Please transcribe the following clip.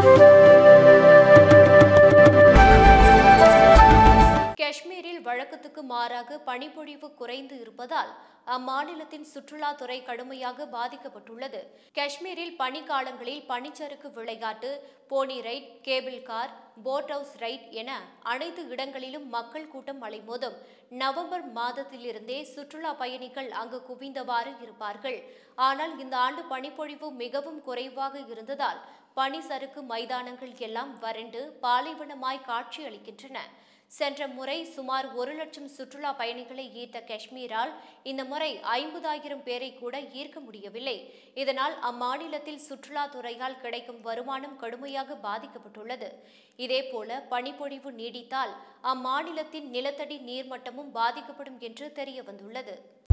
காஷ்மீரில் வழக்கத்துக்கு மாறாக பனிப்பொழிவு குறைந்து இருப்பதால் அம்மாநிலத்தின் சுற்றுலாத்துறை கடுமையாக பாதிக்கப்பட்டுள்ளது காஷ்மீரில் பனிக்காலங்களில் பனிச்சறுக்கு விளையாட்டு pony ride cable car boat house ride என அனைத்து இடங்களிலும் மக்கள் கூட்டம் அலைமோதும் நவம்பர் மாதத்திலிருந்தே சுற்றுலா பயணிகள் அங்கு குவிந்தவாறு இருப்பார்கள் ஆனால் இந்த ஆண்டு பனிப்பொழிவு மிகவும் குறைவாக இருந்ததால் பனி சறுக்கு மைதானங்கள் எல்லாம் வறண்டு பாலைவனமாய் காட்சியளிக்கின்றன சென்ற முறை சுமார் ஒரு லட்சம் சுற்றுலா பயணிகளை ஈர்த்த காஷ்மீரால் இந்த முறை ஐம்பதாயிரம் பேரை கூட ஈர்க்க முடியவில்லை இதனால் அம்மாநிலத்தில் சுற்றுலாத்துறையால் கிடைக்கும் வருமானம் கடுமையாக பாதிக்கப்பட்டுள்ளது இதேபோல பனிப்பொழிவு நீடித்தால் அம்மாநிலத்தின் நிலத்தடி நீர்மட்டமும் பாதிக்கப்படும் என்று தெரிய வந்துள்ளது